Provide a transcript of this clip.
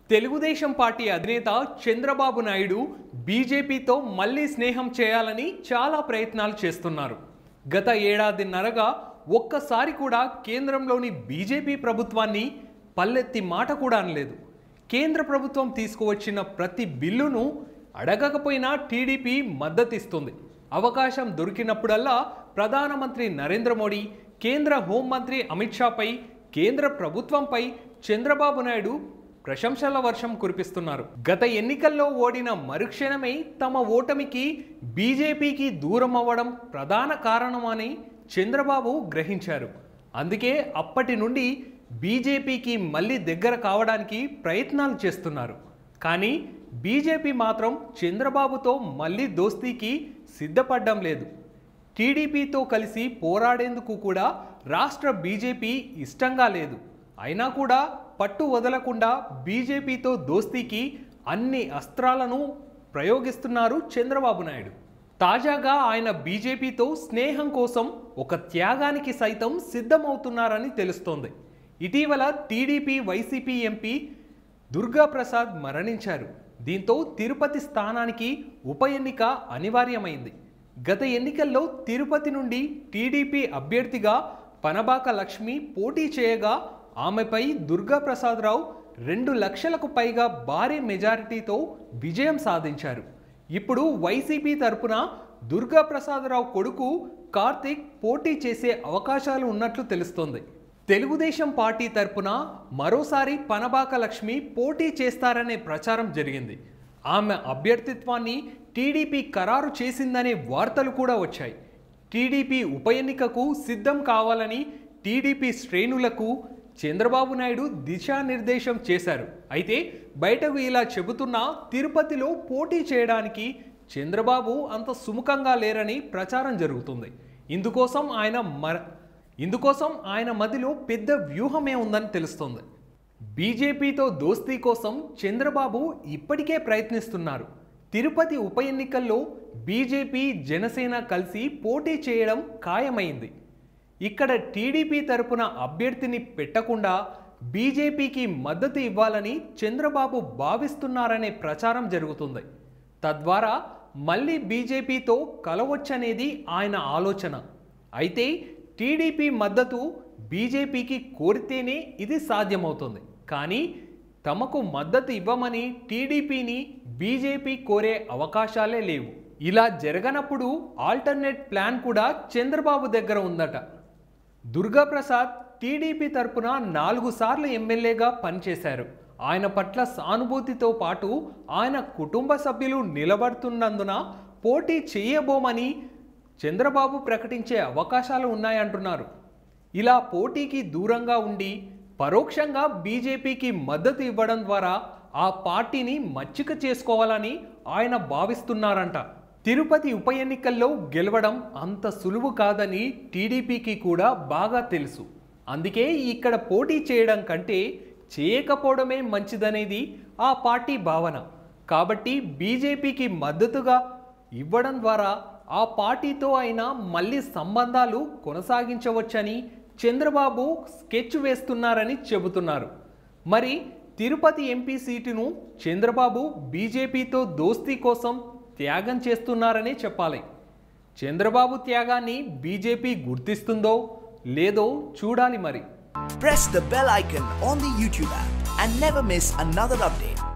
Telugu Desam party అధినేత చంద్రబాబు నాయుడు బీజేపీతో మళ్ళీ స్నేహం చేయాలని చాలా ప్రయత్నాలు చేస్తున్నారు గత ఏడాదిన్నరగా ఒక్కసారి కూడా కేంద్రంలోని బీజేపీ ప్రభుత్వాన్ని పల్లెత్తి మాట కూడా అనలేదు కేంద్ర ప్రభుత్వం తీసుకువచ్చిన ప్రతి బిల్లును అడగకపోయినా టీడీపీ మద్దతిస్తుంది అవకాశం దొరికినప్పుడల్లా ప్రధానమంత్రి నరేంద్ర మోడీ కేంద్ర హోంమంత్రి అమిత్ షాపై కేంద్ర ప్రభుత్వంపై చంద్రబాబు నాయుడు ప్రశంసల వర్షం కురిపిస్తున్నారు గత ఎన్నికల్లో ఓడిన మరుక్షణమే తమ ఓటమికి బీజేపీకి దూరం అవ్వడం ప్రధాన కారణమని చంద్రబాబు గ్రహించారు అందుకే అప్పటి నుండి బీజేపీకి మళ్ళీ దగ్గర కావడానికి ప్రయత్నాలు చేస్తున్నారు కానీ బీజేపీ మాత్రం చంద్రబాబుతో మళ్ళీ దోస్తీకి సిద్ధపడడం లేదు టీడీపీతో కలిసి పోరాడేందుకు కూడా రాష్ట్ర బీజేపీ ఇష్టంగా లేదు అయినా కూడా పట్టు వదలకుండా బీజేపీతో దోస్తీకి అన్ని అస్త్రాలను ప్రయోగిస్తున్నారు చంద్రబాబు నాయుడు తాజాగా ఆయన బీజేపీతో స్నేహం కోసం ఒక త్యాగానికి సైతం సిద్ధమవుతున్నారని తెలుస్తోంది ఇటీవల టీడీపీ వైసీపీ ఎంపీ దుర్గాప్రసాద్ మరణించారు దీంతో తిరుపతి స్థానానికి ఉప ఎన్నిక అనివార్యమైంది గత ఎన్నికల్లో తిరుపతి నుండి టీడీపీ అభ్యర్థిగా పనబాక లక్ష్మి పోటీ చేయగా ఆమెపై దుర్గాప్రసాదరావు రెండు లక్షలకు పైగా భారీ మెజారిటీతో విజయం సాధించారు ఇప్పుడు వైసీపీ తరపున దుర్గాప్రసాదరావు కొడుకు కార్తిక్ పోటీ చేసే అవకాశాలు ఉన్నట్లు తెలుస్తోంది తెలుగుదేశం పార్టీ తరపున మరోసారి పనబాక లక్ష్మి పోటీ చేస్తారనే ప్రచారం జరిగింది ఆమె అభ్యర్థిత్వాన్ని టీడీపీ ఖరారు చేసిందనే వార్తలు కూడా వచ్చాయి టీడీపీ ఉప ఎన్నికకు సిద్ధం కావాలని టీడీపీ శ్రేణులకు చంద్రబాబు నాయుడు దిశానిర్దేశం చేశారు అయితే బయటకు ఇలా చెబుతున్నా తిరుపతిలో పోటీ చేయడానికి చంద్రబాబు అంత సుముఖంగా లేరని ప్రచారం జరుగుతుంది ఇందుకోసం ఆయన మర ఇందుకోసం ఆయన మదిలో పెద్ద వ్యూహమే ఉందని తెలుస్తోంది బీజేపీతో దోస్తీ కోసం చంద్రబాబు ఇప్పటికే ప్రయత్నిస్తున్నారు తిరుపతి ఉప ఎన్నికల్లో బీజేపీ జనసేన కలిసి పోటీ చేయడం ఖాయమైంది ఇక్కడ టీడీపీ తరపున అభ్యర్థిని పెట్టకుండా బీజేపీకి మద్దతు ఇవ్వాలని చంద్రబాబు భావిస్తున్నారనే ప్రచారం జరుగుతుంది తద్వారా మళ్ళీ బీజేపీతో కలవచ్చనేది ఆయన ఆలోచన అయితే టీడీపీ మద్దతు బీజేపీకి కోరితేనే ఇది సాధ్యమవుతుంది కానీ తమకు మద్దతు ఇవ్వమని టీడీపీని బీజేపీ కోరే అవకాశాలే లేవు ఇలా జరగనప్పుడు ఆల్టర్నేట్ ప్లాన్ కూడా చంద్రబాబు దగ్గర ఉందట దుర్గాప్రసాద్ టీడీపీ తరపున నాలుగు సార్లు ఎమ్మెల్యేగా పనిచేశారు ఆయన పట్ల సానుభూతితో పాటు ఆయన కుటుంబ సభ్యులు నిలబడుతున్నందున పోటీ చేయబోమని చంద్రబాబు ప్రకటించే అవకాశాలు ఉన్నాయంటున్నారు ఇలా పోటీకి దూరంగా ఉండి పరోక్షంగా బీజేపీకి మద్దతు ఇవ్వడం ద్వారా ఆ పార్టీని మచ్చిక చేసుకోవాలని ఆయన భావిస్తున్నారంట తిరుపతి ఉప ఎన్నికల్లో గెలవడం అంత సులువు కాదని టీడీపీకి కూడా బాగా తెలుసు అందుకే ఇక్కడ పోటీ చేయడం కంటే చేయకపోవడమే మంచిదనేది ఆ పార్టీ భావన కాబట్టి బీజేపీకి మద్దతుగా ఇవ్వడం ద్వారా ఆ పార్టీతో అయినా మళ్ళీ సంబంధాలు కొనసాగించవచ్చని చంద్రబాబు స్కెచ్ వేస్తున్నారని చెబుతున్నారు మరి తిరుపతి ఎంపీ సీటును చంద్రబాబు బీజేపీతో దోస్తీ కోసం త్యాగం చేస్తున్నారనే చెప్పాలి చంద్రబాబు త్యాగాన్ని బీజేపీ గుర్తిస్తుందో లేదో చూడాలి మరి Press the bell icon on the YouTube app and never miss another update.